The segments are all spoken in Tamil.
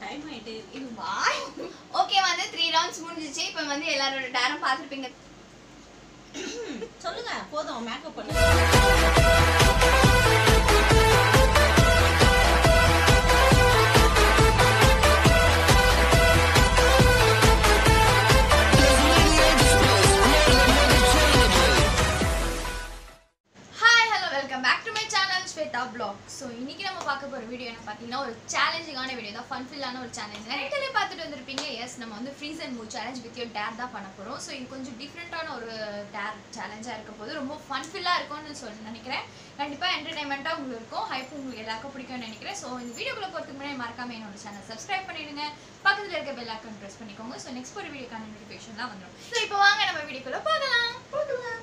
டைம் ஆயிட்டு இது வாய் ஓகே வந்து த்ரீ ரவுண்ட்ஸ் முடிஞ்சிச்சு இப்போ வந்து எல்லாரோட டேரும் பார்த்துருப்பீங்க சொல்லுங்க போதும் மேக்கப் பண்ணு hi hello welcome back to my channel Swetha blog so இன்னைக்கு நம்ம பார்க்க போகிற வீடியோ என்ன பார்த்தீங்கன்னா ஒரு சேலஞ்சிங்கான வீடியோ தான் ஃபன்ஃபில்லான ஒரு சேலஞ்ச் நைட்டிலே பார்த்துட்டு வந்திருப்பீங்க எஸ் நம்ம வந்து freeze and move challenge with your dare தான் பண்ண போகிறோம் ஸோ இது கொஞ்சம் டிஃப்ரெண்ட்டான ஒரு டேர் சேலஞ்சாக இருக்க போது ரொம்ப ஃபன்ஃபில்லாக இருக்கும்னு சொல்லி நினைக்கிறேன் கண்டிப்பாக என்டர்டைன்மெண்ட்டாக உங்களுக்கு இருக்கும் ஹைப் உங்களுக்கு எல்லாருக்கும் பிடிக்கும்னு நினைக்கிறேன் ஸோ இந்த வீடியோக்குள்ள போகிறதுக்கு முன்னாடி மறக்காம என்னோட சேனல் சப்ஸ்கிரைப் பண்ணிடுங்க பக்கத்தில் இருக்க பெல் ஐக்கான் ப்ரெஸ் பண்ணிக்கோங்க ஸோ நெக்ஸ்ட் ஒரு வீடியோக்கான நோட்டிஃபிகேஷன்லாம் வந்துடும் ஸோ இப்போ வாங்க நம்ம வீடியோக்குள்ள பார்க்கலாம் பார்க்கலாம்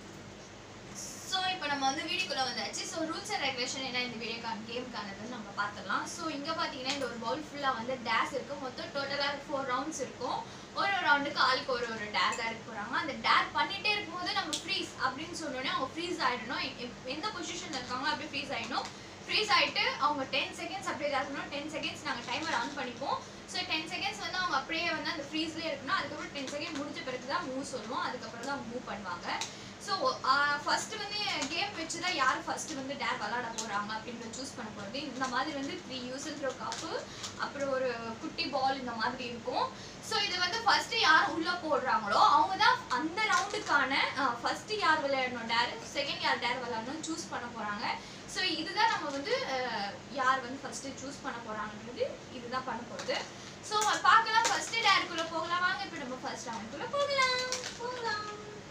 ஸோ இப்போ நம்ம வந்து வீடியோக்குள்ள வந்தாச்சு ஸோ ரூல்ஸ் அண்ட் ரெகுலேஷன் என்ன இந்த வீடியோக்கான கேமுக்கானதுன்னு நம்ம பார்த்துடலாம் ஸோ இங்கே பார்த்தீங்கன்னா இந்த ஒரு பவுல் ஃபுல்லாக வந்து டேஸ் இருக்கும் மொத்தம் டோட்டலாக ஃபோர் ரவுண்ட்ஸ் இருக்கும் ஒரு ஒரு ரவுண்டுக்கு ஆளுக்கு ஒரு ஒரு டேர் தான் எடுக்க போகிறாங்க அந்த டேர் பண்ணிட்டே இருக்கும்போது நம்ம ஃப்ரீஸ் அப்படின்னு சொன்னோடனே அவங்க ஃப்ரீஸ் ஆகிடணும் எ- எந்த பொசிஷனில் இருக்காங்களோ அப்படியே ஃப்ரீஸ் ஆகிடணும் ஃப்ரீஸ் ஆகிட்டு அவங்க டென் செகண்ட்ஸ் அப்படியே இருக்கணும் டென் செகண்ட்ஸ் நாங்கள் டைமர் ஆன் பண்ணிப்போம் ஸோ டென் செகண்ட்ஸ் வந்து அவங்க அப்படியே வந்து அந்த ஃப்ரீஸ்லேயே இருக்கணும் அதுக்கப்புறம் டென் செகண்ட் முடிஞ்ச பிறகு தான் மூவ் சொல்லுவோம் அதுக்கப்புறம் தான் மூவ் பண்ணுவாங்க ஸோ ஃபர்ஸ்ட் வந்து கேம் வச்சு தான் யார் ஃபர்ஸ்ட் வந்து டேர் விளாட போகிறாங்க அப்படின்றத சூஸ் பண்ண போகிறது இந்த மாதிரி வந்து த்ரீ யூஸ் த்ரோ கப்பு அப்புறம் ஒரு குட்டி பால் இந்த மாதிரி இருக்கும் ஸோ இது வந்து ஃபர்ஸ்ட் யார் உள்ளே போடுறாங்களோ அவங்க தான் அந்த ரவுண்டுக்கான ஃபர்ஸ்ட் யார் விளையாடணும் டேர் செகண்ட் யார் டேர் விளையாடணும் சூஸ் பண்ண போகிறாங்க ஸோ இதுதான் நம்ம வந்து அஹ், யார் வந்து ஃபர்ஸ்ட் சூஸ் பண்ண போகிறாங்கன்றது இதுதான் பண்ண போகுது ஸோ பார்க்கலாம் ஃபர்ஸ்ட் டேருக்குள்ளே போகலாம் வாங்க இப்போ நம்ம ஃபர்ஸ்ட் ரவுண்டுக்குள்ளே போகலாம் போகலாம்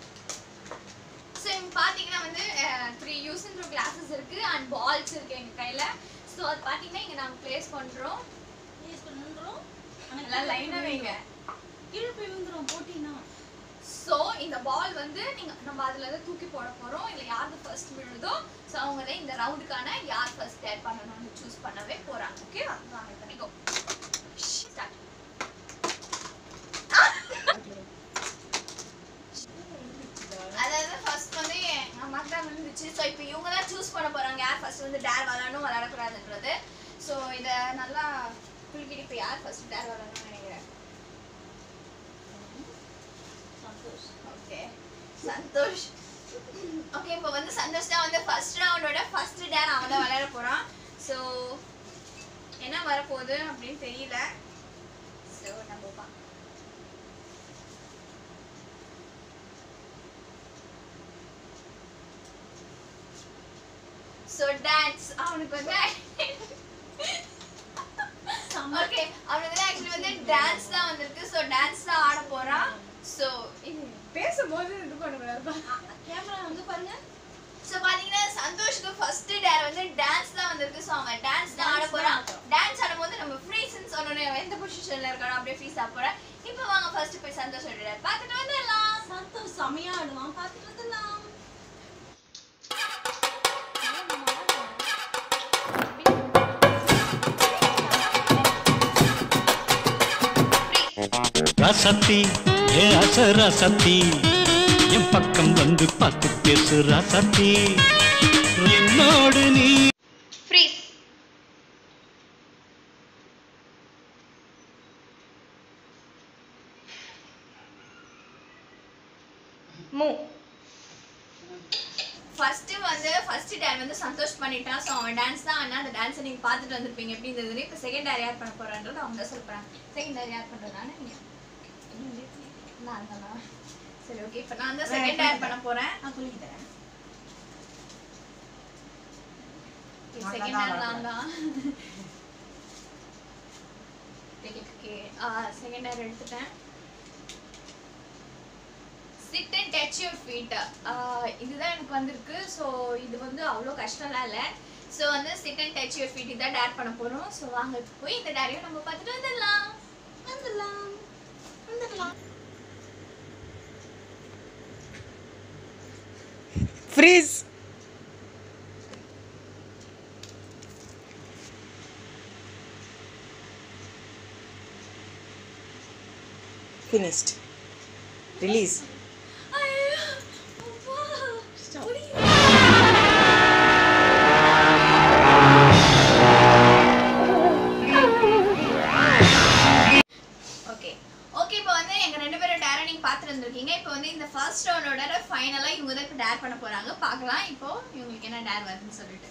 ஸோ இங்க பார்த்தீங்கன்னா வந்து த்ரீ யூஸ் த்ரூ கிளாஸஸ் இருக்கு அண்ட் பால்ஸ் இருக்கு எங்க கையில ஸோ அது பார்த்தீங்கன்னா இங்க நாங்க ப்ளேஸ் பண்றோம் யூஸ் பண்ணுறோம் எல்லாம் லைனா வைங்க கீழே போய் விழுந்துரும் போட்டினா ஸோ இந்த பால் வந்து நீங்க நம்ம அதுல தான் தூக்கி போட போறோம் இல்ல யாருக்கு ஃபர்ஸ்ட் விழுதோ ஸோ அவங்க தான் இந்த ரவுண்டுக்கான யார் ஃபர்ஸ்ட் டேர் பண்ணணும்னு சூஸ் பண்ணவே போறாங்க ஓகே வாங்க பண்ணிக்கோ ஸ்டார்ட் அதாவது ஃபர்ஸ்ட் வந்து எங்க அம்மாக்கு தான் விழுந்துச்சு ஸோ இப்போ இவங்க தான் சூஸ் பண்ண போறாங்க யார் ஃபர்ஸ்ட் வந்து டேர் விளாடணும் விளாடக்கூடாதுன்றது ஸோ இதை நல்லா குலுக்கிட்டு இப்போ யார் ஃபர்ஸ்ட் டேர் விளாடணும்னு நினைக்கிறேன் சந்தோஷ் ஓகே சந்தோஷ் ஓகே இப்போ வந்து சந்தோஷ் தான் வந்து ஃபர்ஸ்ட் ரவுண்டோட ஃபர்ஸ்ட் டேர் அவன் தான் விளையாட போறான் ஸோ என்ன வரப்போகுது அப்படின்னு தெரியல ஸோ நம்ம பா ஸோ டான்ஸ் அவனுக்கு வந்து ஓகே அவனுக்கு வந்து ஆக்சுவலி வந்து டான்ஸ் தான் வந்திருக்கு ஸோ டான்ஸ் தான் ஆட போறான் ஸோ பேசும்போது இது பண்ணக்கூடாது கேமரா வந்து பாருங்க ஸோ பாத்தீங்கன்னா சந்தோஷ்க்கு ஃபர்ஸ்ட் டேர் வந்து டான்ஸ் தான் வந்திருக்கு ஸோ அவன் டான்ஸ் தான் ஆட போறான் டான்ஸ் ஆடும்போது நம்ம ஃப்ரீஸ்னு சொன்னோன்னே அவன் எந்த பொசிஷன்ல இருக்கானோ அப்படியே ஃப்ரீஸ் ஆக போறேன் இப்போ வாங்க ஃபர்ஸ்ட் போய் சந்தோஷோட டேர் பார்த்துட்டு வந்துடலாம் சந்தோஷ் செமையா ஆடுவான் பார்த்துட்டு வந்துடலாம் ரசத்தி ஏ அச ரசத்தி என் பக்கம் வந்து பார்த்து பேசு ரசத்தி என்னோடு நீ ஃப்ரீஸ் மூ ஃபர்ஸ்ட் வந்து ஃபர்ஸ்ட் டேர் வந்து சந்தோஷ் பண்ணிட்டான் ஸோ அவன் டான்ஸ் தான் ஆனா அந்த டான்ஸை நீங்க பார்த்துட்டு வந்திருப்பீங்க எப்படி இருந்ததுன்னு இப்போ செகண்ட் டேர் யார் பண்ண போறான்றது அவங்க தான் சொல்ல போறாங்க செகண்ட் டேர் யார் பண்றதுனால நீங்க நான் தானா சரி ஓகே இப்போ நான் தான் செகண்ட் டேர் பண்ண போறேன் நான் சொல்லி தரேன் செகண்ட் டேர் நான் தான் ஓகே செகண்ட் டேர் எடுத்துட்டேன் sit and touch your feet இதுதான் எனக்கு வந்திருக்கு ஸோ இது வந்து அவ்வளோ கஷ்டம்லாம் இல்லை ஸோ வந்து sit and touch your feet இதான் டேர் பண்ண போகிறோம் ஸோ வாங்க இப்போ போய் இந்த டேரையும் நம்ம பார்த்துட்டு வந்துடலாம் வந்துடலாம் வந்துடலாம் freeze finished release ஐயோ, அப்பா, முடியல. லாஸ்ட் ரவுண்டோட ஃபைனலா இவங்க தான் இப்போ டேர் பண்ண போறாங்க பார்க்கலாம் இப்போ இவங்களுக்கு என்ன டேர் வருதுன்னு சொல்லிட்டு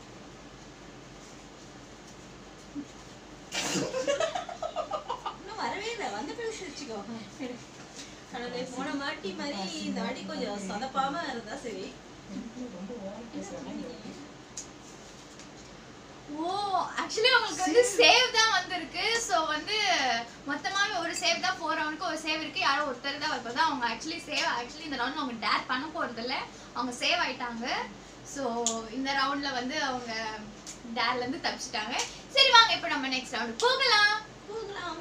இன்னும் வரவே இல்லை வந்த பிறகு வச்சுக்கோ கடவுளே போன மாட்டி மாதிரி இந்த வாட்டி கொஞ்சம் சொதப்பாம இருந்தா சரி ஓ ஆக்சுவலி உங்களுக்கு வந்து சேவ் தான் வந்திருக்கு ஸோ வந்து மொத்தமாவே ஒரு சேவ் தான் ஃபோர் ரவுண்டுக்கு ஒரு சேவ் இருக்கு யாரோ ஒருத்தர் தான் வைப்பதா அவங்க ஆக்சுவலி சேவ் ஆக்சுவலி இந்த ரவுண்ட் அவங்க டேர் பண்ண போறது இல்ல அவங்க சேவ் ஆயிட்டாங்க ஸோ இந்த ரவுண்ட்ல வந்து அவங்க டேர்ல இருந்து தப்பிச்சிட்டாங்க சரி வாங்க இப்போ நம்ம நெக்ஸ்ட் ரவுண்ட் போகலாம் போகலாம்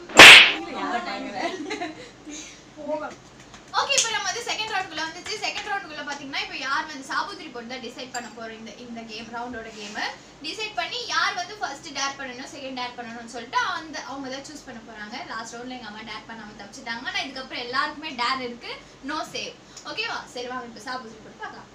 ஓகே இப்போ நம்ம வந்து செகண்ட் ரவுண்டுக்குள்ள வந்துச்சு செகண்ட் ரவுண்டுக்குள்ள பாத்தீங்கன்னா இப்போ யார் வந்து சாபுத்திரி போட்டு தான் டிசைட் பண்ண போறோம் இந்த இந்த கேம் ரவுண்டோட கேம் டிசைட் பண்ணி யார் வந்து ஃபர்ஸ்ட் டேர் பண்ணணும் செகண்ட் டேர் பண்ணணும்னு சொல்லிட்டு அந்த அவங்க தான் சூஸ் பண்ண போறாங்க லாஸ்ட் ரவுண்ட்ல எங்க அம்மா டேர் பண்ணாம தப்பிச்சிட்டாங்க ஆனா இதுக்கப்புறம் எல்லாருக்குமே டேர் இருக்கு நோ சேவ் ஓகேவா சரி வாங்க இப்போ சாபுத்திரி போட்டு பார்க்கலாம்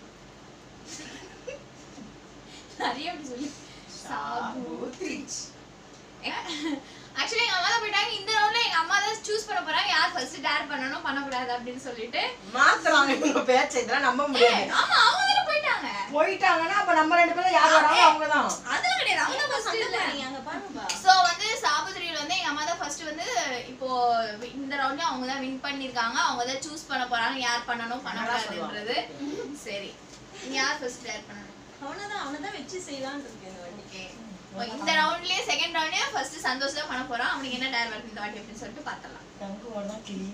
நிறைய அப்படி சொல்லி சாபுத்திரி ஆக்சுவலி எங்க அம்மா தான் போயிட்டாங்க இந்த ரவுண்ட்ல எங்க அம்மா தான் சூஸ் பண்ண போறாங்க யார் ஃபர்ஸ்ட் டேர் பண்ணணும் பண்ணக்கூடாது அப்படின்னு சொல்லிட்டு மாத்தலாம் இவங்க பேச்ச இதெல்லாம் நம்ப முடியாது ஏய், ஆமா அவங்க தானே போயிட்டாங்க போயிட்டாங்கன்னா அப்ப நம்ம ரெண்டு பேரும் யார் வராங்க அவங்க தான் அதெல்லாம் கிடையாது அவங்க அவங்க ஃபர்ஸ்ட் சண்டை இல்ல போடுறீங்க அங்க பாருங்கப்பா சோ வந்து சாபுதிரியில் வந்து எங்க அம்மா தான் ஃபர்ஸ்ட் வந்து இப்போ இந்த ரவுண்ட்ல அவங்க தான் வின் பண்ணிருக்காங்க அவங்க தான் சூஸ் பண்ண போறாங்க யார் பண்ணணும் பண்ணக்கூடாதுன்றது சரி நீ யார் ஃபர்ஸ்ட் டேர் பண்ணணும் அவனதான் அவனதான் வச்சு செய்யலாம்னு இருக்கேன் இந்த வாட்டி ஓகே இந்த ரவுண்ட்லயே செகண்ட் ரவுண்ட்லயே ஃபர்ஸ்ட் சந்தோஷ் தான் பண்ண போறான் அவனுக்கு என்ன டேர் வருது இந்த வாட்டி அப்படின்னு சொல்லிட்டு பார்த்தலாம் தங்கு ஒண்ணா கிளி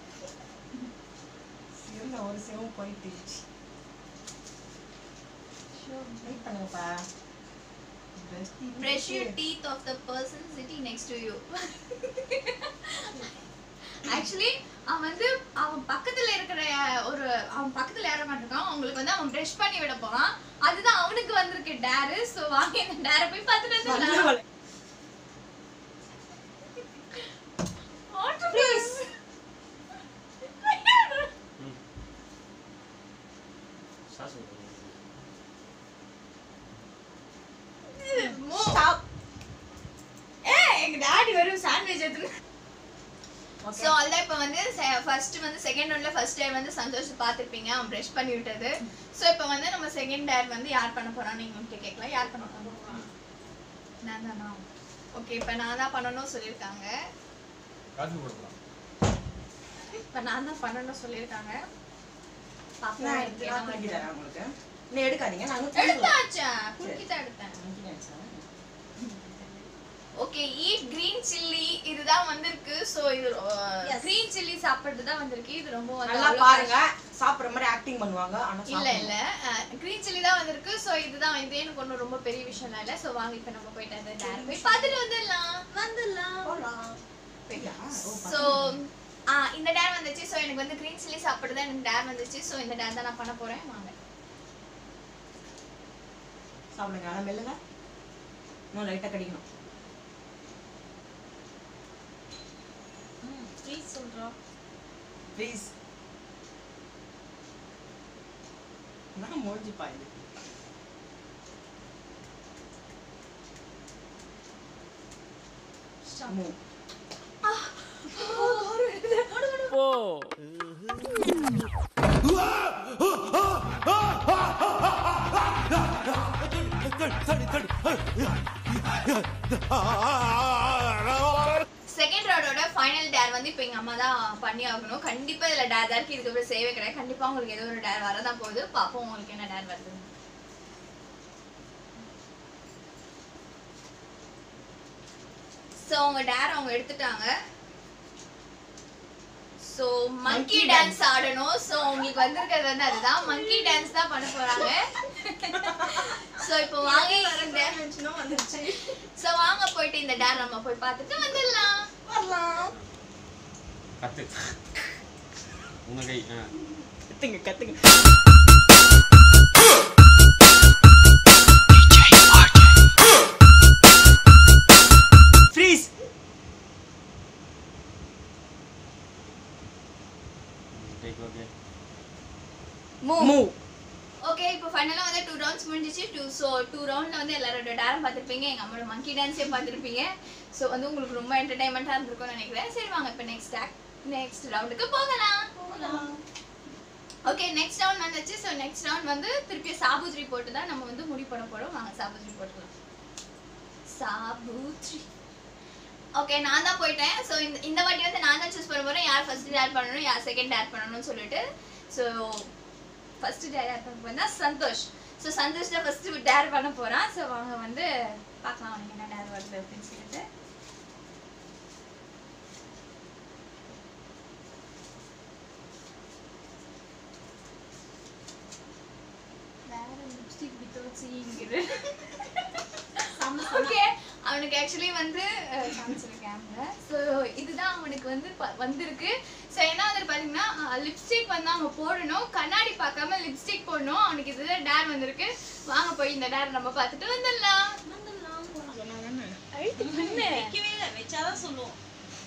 சிவன் ஒரு சிவம் போயிட்டு வெயிட் பண்ணுங்கப்பா brush your teeth of the person sitting next to you actually அவன் வந்து அவன் பக்கத்துல இருக்கிற ஒரு அவன் பக்கத்துல யார மாட்டிருக்கான் அவங்களுக்கு வந்து அவன் ப்ரஷ் பண்ணி விட போறான் அதுதான் அவனுக்கு வந்திருக்கு டேரு சோ வாங்க இந்த டேரை போய் பார்த்துட்டு வந்துடலாம் Please. Stop. ஏய் எங்க டாடி வெறும் சாண்ட்விச் எடுத்து Okay. ஸோ அதான் இப்போ வந்து ஃபர்ஸ்ட் வந்து செகண்ட் ரவுண்ட்ல ஃபர்ஸ்ட் டேர் வந்து சந்தோஷ் பார்த்துருப்பீங்க அவன் ப்ரஷ் பண்ணி விட்டது ஸோ இப்போ வந்து நம்ம செகண்ட் டேர் வந்து யார் பண்ண போறான்னு நீங்க வந்து கேட்கலாம் யார் பண்ண போறோம் நான் தானா ஓகே இப்போ நான் தான் பண்ணணும்னு சொல்லியிருக்காங்க காஃபி கொடுக்கலாம் இப்போ நான் தான் பண்ணணும்னு சொல்லியிருக்காங்க பாப்போம் நான் எனக்கு எடுத்து என்ன நான் தூக்கி வருது. தரேன் உங்களுக்கு நீ எடுக்காதீங்க நாங்க தூக்கலாம். எடுத்தாச்சா குறுக்கி தான் எடுத்தேன் தூக்கியாச்சா? ஓகே ஈட் கிரீன் சில்லி இதுதான் வந்திருக்கு ஸோ இது Yes. கிரீன் சில்லி சாப்பிட்றது தான் வந்திருக்கு இது ரொம்ப வந்து நல்லா அவ்வளோ பாருங்க சாப்பிடுற மாதிரி ஆக்டிங் பண்ணுவாங்க ஆனா இல்ல சாப்பிடணும். இல்ல கிரீன் சில்லி தான் வந்திருக்கு சோ இதுதான் இது எனக்கு ஒன்றும் ரொம்ப பெரிய விஷயம் இல்ல சோ வாங்க இப்ப நம்ம போயிட்டு அந்த டேர் போய் பார்த்துட்டு வந்துடலாம் வந்துடலாம் போலாம். யா, ஓ, சோ இந்த டேர் வந்துச்சு சோ எனக்கு வந்து கிரீன் சில்லி சாப்பிட்டு எனக்கு டேர் வந்துச்சு சோ இந்த டேர் தான் நான் பண்ண போறேன் வாங்க சாப்பிடுங்க ஆனா மெல்லுங்க இன்னும் லைட்டா கடிக்கணும் ப்ளீஸ் சொல்றோம் ப்ளீஸ் நான் மூஞ்சிப்பா இது மூ. செகண்ட் ரவுண்டோட ஃபைனல் டேர் வந்து இப்போ எங்க அம்மா தான் பண்ணி ஆகணும் கண்டிப்பா இதுல டேர் தான் இருக்கு இதுக்கப்புறம் சேவே கிடையாது கண்டிப்பா உங்களுக்கு ஏதோ ஒரு டேர் வரதான் போகுது பாப்போம் உங்களுக்கு என்ன டேர் வருது ஸோ அவங்க டேர் அவங்க எடுத்துட்டாங்க ஸோ மங்கி Monkey டான்ஸ் ஆடணும் ஸோ உங்களுக்கு வந்திருக்கிறது வந்து அதுதான் மங்கி டான்ஸ் தான் பண்ண போறாங்க ஸோ இப்போ வாங்க இந்த டேர் வந்துச்சுன்னா வந்துருச்சு ஸோ வாங்க போயிட்டு இந்த டேர் நம்ம போய் பார்த்துட்டு வந்துடலாம் வரலாம் கத்து உங்க கை ஆ கத்துங்க கத்துங்க freeze take okay move okay இப்போ ஃபைனலாக வந்து டூ ரவுண்ட்ஸ் முடிஞ்சிச்சு டூ ஸோ டூ ரவுண்டில் வந்து எல்லாரோட டேரும் பார்த்துருப்பீங்க எங்கள் அம்மோட மங்கி டான்ஸே பார்த்துருப்பீங்க ஸோ வந்து உங்களுக்கு ரொம்ப என்டர்டைன்மெண்ட்டாக இருந்திருக்கும்னு நினைக்கிறேன் சரி வாங்க இப்போ நெக்ஸ்ட் ஆக்ட் நெக்ஸ்ட் ரவுண்டுக்கு போகலாம் போகலாம் ஓகே நெக்ஸ்ட் ரவுண்ட் வந்துச்சு ஸோ நெக்ஸ்ட் ரவுண்ட் வந்து திருப்பி சாபுத்ரி போட்டு தான் நம்ம வந்து முடி பண்ண போறோம் வாங்க சாபுத்ரி போட்டுக்கலாம் சாபுத்ரி ஓகே நான் தான் போயிட்டேன் ஸோ இந்த இந்த வாட்டி வந்து நான் தான் சூஸ் பண்ண போறேன் யார் ஃபர்ஸ்ட் டேர் பண்ணணும் யார் செகண்ட் டேர் பண்ணணும்னு சொல்லிட்டு ஸோ ஃபர்ஸ்ட் டேர் யார் பண்ண போறேன்னா சந்தோஷ் ஸோ சந்தோஷ் தான் ஃபர்ஸ்ட் டேர் பண்ண போறான் ஸோ அவங்க வந்து பார்க்கலாம் அவனுக்கு என்ன டேர் வருது அப்படின்னு சொல்லிட்டு வேற லிப்ஸ்டிக் வித்தவுட் சீங்கிற ஓகே அவனுக்கு ஆக்சுவலி வந்து காமிச்சிருக்காங்க ஸோ இதுதான் அவனுக்கு வந்து ப- வந்திருக்கு ஸோ என்ன வந்து பார்த்தீங்கன்னா லிப்ஸ்டிக் வந்து அவன் போடணும் கண்ணாடி பார்க்காம லிப்ஸ்டிக் போடணும் அவனுக்கு இதுதான் டேர் வந்திருக்கு வாங்க போய் இந்த டேர் நம்ம பார்த்துட்டு வந்துடலாம் அழுத்தி பண்ணு வைக்கவே இல்லை வச்சாதான் சொல்லுவோம்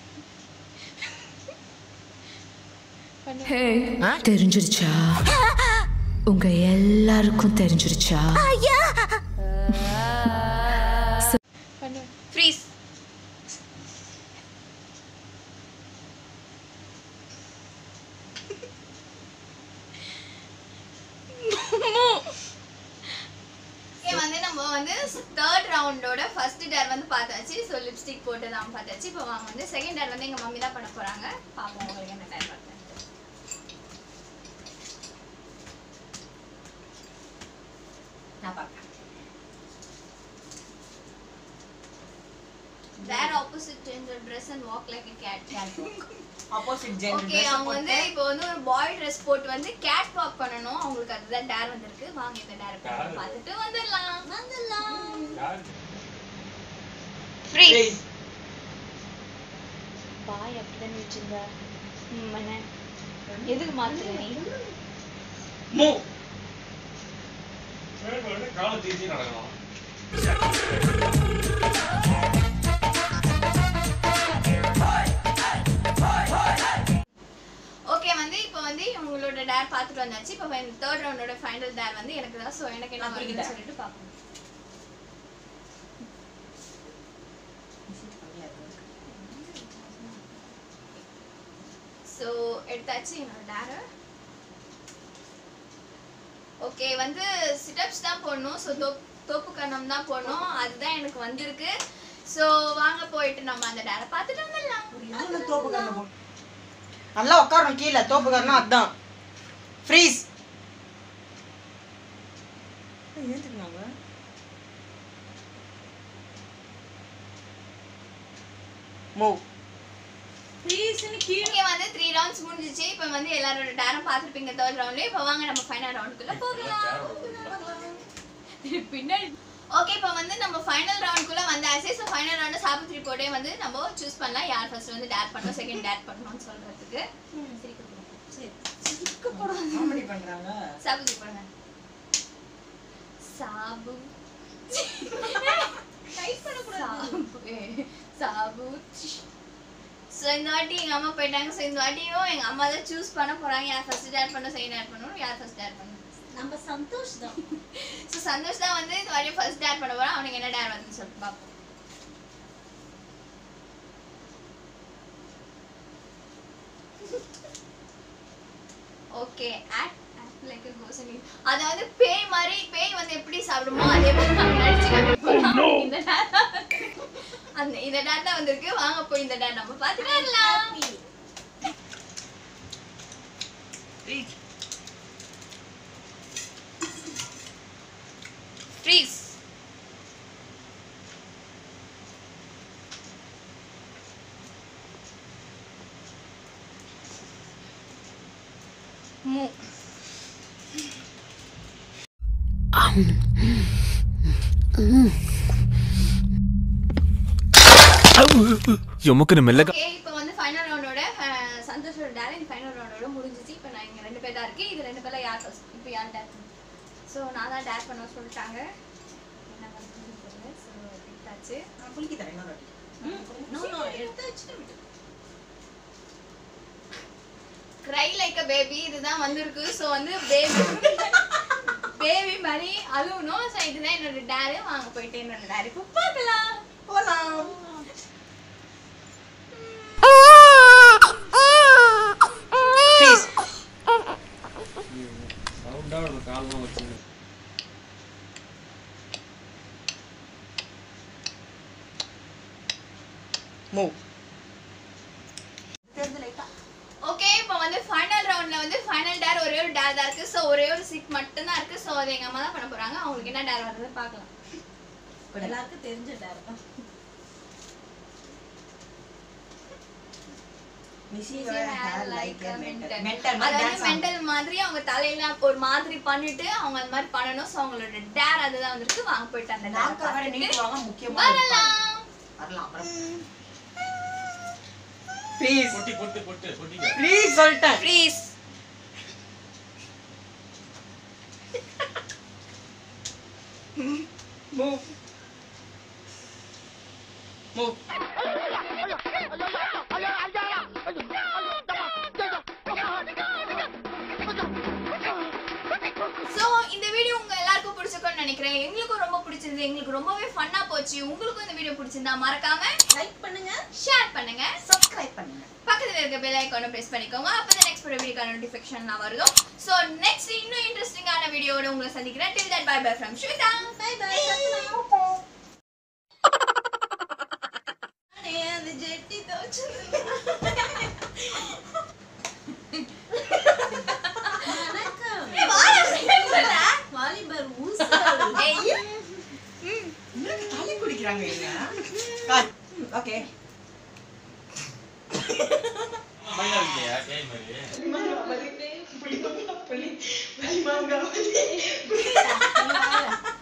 தெரிஞ்சிருச்சா உங்க எல்லாருக்கும் தெரிஞ்சிருச்சா பண்ணு ஃப்ரீஸ் வந்து நம்ம வந்து தேர்ட் ரவுண்டோட ஃபர்ஸ்ட் டேர் வந்து பார்த்தாச்சு ஸோ லிப்ஸ்டிக் போட்டு தான் பார்த்தாச்சு இப்போ வாங்க வந்து செகண்ட் டேர் வந்து எங்கள் மம்மி தான் பண்ண போகிறாங்க பார்ப்போம் உங்களுக்கு என்ன டேர் பார்த்தேன் நான் பார்க்கறேன் where opposite gender dress and walk like a cat opposite gender okay அவங்க வந்து இப்போ வந்து ஒரு பாய் ட்ரெஸ் போட்டு வந்து கேட் வாக் பண்ணணும் அவங்களுக்கு அதுதான் டேர் வந்திருக்கு வாங்க இந்த டேர் பார்த்துட்டு வந்துடலாம் வந்துடலாம் யார் ஃப்ரீஸ் பாய் அப்படிதான் வச்சிருந்தா மன எதுக்கு மாத்துறேன் மூ காலம் தீர்ச்சி நடக்கலாம் ஓகே வந்து இப்போ வந்து உங்களோட டேர் பார்த்துட்டு வந்தாச்சு இப்போ தேர்ட் ரவுண்டோட ஃபைனல் டேர் வந்து எனக்கு தான் ஸோ எனக்கு என்ன நான் வருதுன்னு புரியுதா? சொல்லிட்டு பார்ப்போம் ஸோ எடுத்தாச்சு என்னோட டேரை ஓகே வந்து சிட்டப்ஸ் தான் போடணும் ஸோ தோப் தோப்பு கண்ணம் தான் போடணும் அதுதான் எனக்கு வந்திருக்கு ஸோ வாங்க போயிட்டு நம்ம அந்த டேரை பார்த்துட்டு வந்துடலாம் யாரு தோப்புக்காரனை போ நல்லா உட்காரணும் கீழே தோப்புக்காரனா அதான் ஃப்ரீஸ் ஏத்துக்குனாங்க மூவ் ப்ளீஸ்னு கீழே இங்க வந்து த்ரீ ரவுண்ட்ஸ் முடிஞ்சிச்சு இப்போ வந்து எல்லாரோட டேரும் பார்த்துருப்பீங்க தேர்ட் ரவுண்ட்ல இப்போ வாங்க நம்ம ஃபைனல் ரவுண்டுக்குள்ள போகலாம் பின்னாடி ஓகே இப்போ வந்து நம்ம ஃபைனல் ரவுண்டுக்குள்ள வந்தாச்சு ஸோ ஃபைனல் ரவுண்டு சாபித்ரி போட்டே வந்து நம்ம சூஸ் பண்ணலாம் யார் ஃபர்ஸ்ட் வந்து டேர் பண்ணணும் செகண்ட் டேர் பண்ணணும்னு சொல்றதுக்கு சரி காமெடி பண்றாங்க சாபித்ரி போடுங்க சாபு சாபு சாபு ஸோ இந்த வாட்டி எங்கள் அம்மா போயிட்டாங்க ஸோ இந்த வாட்டியும் எங்கள் அம்மா தான் சூஸ் பண்ண போகிறாங்க யார் ஃபர்ஸ்ட் டேர் பண்ணணும் செகண்ட் டேர் பண்ணணும் யார் ஃபர்ஸ்ட் டேர் பண்ணணும் நம்ம சந்தோஷ் தான் ஸோ சந்தோஷ் தான் வந்து இந்த வாட்டி ஃபர்ஸ்ட் டேர் பண்ண போகிறான் அவனுக்கு என்ன டேர் வருதுன்னு சொல்லிட்டு பார்ப்போம் okay act act like a ghost and அதாவது பேய் மாதிரி பேய் வந்து எப்படி சாப்பிடுமோ அதே மாதிரி அவன் நடிச்சு காமிக்க போறான். இந்த dare தான் வந்திருக்கு. அந்த இந்த டேர் தான் வந்திருக்கு வாங்க போய் இந்த டேர் நம்ம பார்த்துட்டு வரலாம் ஃப்ரீஸ் மூ எமுக்குன்னு மெல்லக ஓகே இப்போ வந்து ஃபைனல் ரவுண்டோட சந்தோஷோட டேர் இந்த ஃபைனல் ரவுண்டோட முடிஞ்சிச்சு இப்போ நான் இங்கே ரெண்டு பேர் தான் இருக்கு இது ரெண்டு பேர்ல யார் ஃபர்ஸ்ட் இப்போ யார் டேர் ஸோ நான் தான் டேர் பண்ண சொல்லிட்டாங்க என்ன பண்ணுறதுன்னு தெரியல ஸோ எடுத்தாச்சு நான் குளிக்க தரேன் இன்னொரு வாட்டி நோ நோ எடுத்து வச்சுட்டு விடு க்ரை லைக் அ பேபி இதுதான் வந்திருக்கு ஸோ வந்து பேபி பேபி மாதிரி அழுவணும் ஸோ இதுதான் என்னோட டேரு வாங்க போயிட்டு என்னோட டேரு இப்போ பார்க்கலாம் போலாம் ஃப்ரீஸ் மூவ் ஓகே இப்போ வந்து ஃபைனல் ரவுண்ட்ல வந்து ஃபைனல் டேர் ஒரே ஒரு டேர் தான் இருக்கு ஸோ ஒரே ஒரு சீட் மட்டும் தான் இருக்கு ஸோ அதை எங்க அம்மா தான் பண்ண போறாங்க அவங்களுக்கு என்ன டேர் வருது பார்க்கலாம் எல்லாருக்கும் தெரிஞ்ச டேர் தான் அது வந்து மென்டல் மாதிரி அவங்க தலையில ஒரு மாதிரி பண்ணிட்டு அவங்க அந்த மாதிரி பண்ணணும் ஸோ அவங்களோட டேர் அதுதான் வந்திருக்கு வாங்க போயிட்டு அந்த dare பார்த்துட்டு வரலாம் ப்ளீஸ் பொட்டி பொட்டு பொட்டு பொட்டிக்க ப்ளீஸ் சொல்லிட்டேன் ப்ளீஸ் மூவ் மூவ் ஸோ இந்த வீடியோ உங்க எல்லாருக்கும் பிடிச்சிருக்கும்னு நினைக்கிறேன் எங்களுக்கும் ரொம்ப பிடிச்சிருந்து எங்களுக்கு ரொம்பவே ஃபன்னா போச்சு உங்களுக்கும் இந்த வீடியோ பிடிச்சிருந்தா மறக்காம லைக் பண்ணுங்க ஷேர் பண்ணுங்க சப்ஸ்கிரைப் பண்ணுங்க பக்கத்துல இருக்க பெல் ஐக்கானை பிரஸ் பண்ணிக்கோங்க அப்பதான் நெக்ஸ்ட் போற வீடியோக்கான நோட்டிஃபிகேஷன் வரும் ஸோ நெக்ஸ்ட் இன்னும் இன்ட்ரெஸ்டிங்கான வீடியோவோட உங்களை சந்திக்கிறேன் till that bye bye from Swetha bye bye அந்த ஜெட்டி தோச்சது வணக்கம் வாலிபர் ஊசல் தண்ணி குடிக்கிறாங்க இங்க ஓகே மைனா இருக்கியா கேய் மாதிரி நீ வாடா.